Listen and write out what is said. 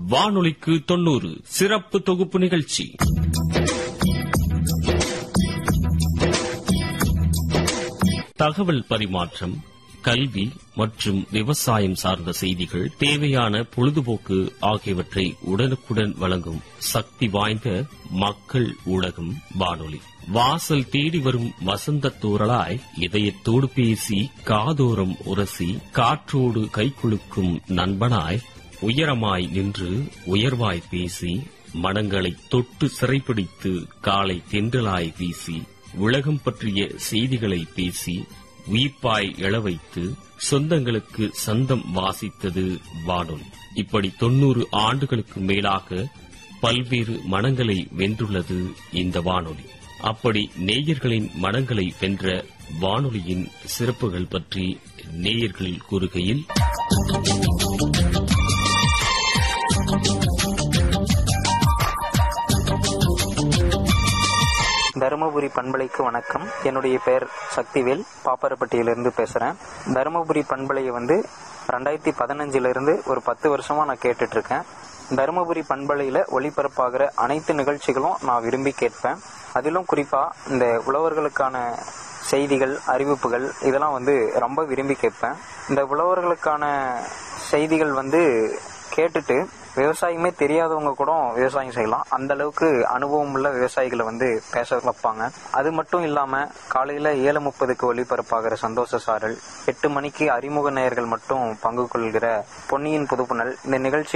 வானொலிக்கு தொண்ணூறு சிறப்பு தொகுப்பு நிகழ்ச்சி தகவல் பரிமாற்றம் கல்வி மற்றும் விவசாயம் சார்ந்த செய்திகள் தேவையான பொழுதுபோக்கு ஆகியவற்றை உடனுக்குடன் வழங்கும் சக்தி வாய்ந்த மக்கள் ஊடகம் வானொலி வாசல் தேடி வரும் வசந்த தூறலாய் இதயத்தோடு பேசி காதோரம் உரசி காற்றோடு கைக்குலுக்கும் நண்பனாய் உயரமாய் நின்று உயர்வாய் பேசி மனங்களை தொட்டு சிறைப்பிடித்து காலை தென்றலாய் வீசி உலகம் பற்றிய செய்திகளை பேசி உயிர்ப்பாய் எழவைத்து சொந்தங்களுக்கு சந்தம் வாசித்தது வானொலி இப்படி தொன்னூறு ஆண்டுகளுக்கு மேலாக பல்வேறு மனங்களை வென்றுள்ளது இந்த வானொலி அப்படி நேயர்களின் மனங்களை வென்ற வானொலியின் சிறப்புகள் பற்றி நேயர்கள் கூறுகையில் தருமபுரி பண்பலைக்கு வணக்கம் என்னுடைய பெயர் சக்திவேல் பாப்பரப்பட்டியிலிருந்து பேசுகிறேன் தருமபுரி பண்பலையை வந்து ரெண்டாயிரத்தி பதினஞ்சிலிருந்து ஒரு பத்து வருஷமா நான் கேட்டுட்டு இருக்கேன் தருமபுரி பண்பலையில் ஒளிபரப்பாகிற அனைத்து நிகழ்ச்சிகளும் நான் விரும்பி கேட்பேன் அதிலும் குறிப்பாக இந்த உழவர்களுக்கான செய்திகள் அறிவிப்புகள் இதெல்லாம் வந்து ரொம்ப விரும்பி கேட்பேன் இந்த உழவர்களுக்கான செய்திகள் வந்து கேட்டுட்டு விவசாயமே தெரியாதவங்க கூட விவசாயம் செய்யலாம் அந்த அளவுக்கு அனுபவம் உள்ள விவசாயிகளை வந்து பேச வைப்பாங்க அது மட்டும் இல்லாம காலையில ஏழு முப்பதுக்கு ஒளிபரப்பாகிற சந்தோஷ சாரல் எட்டு மணிக்கு அறிமுக நேயர்கள் மட்டும் பங்கு கொள்கிற பொன்னியின் புதுப்புணல் இந்த நிகழ்ச்சி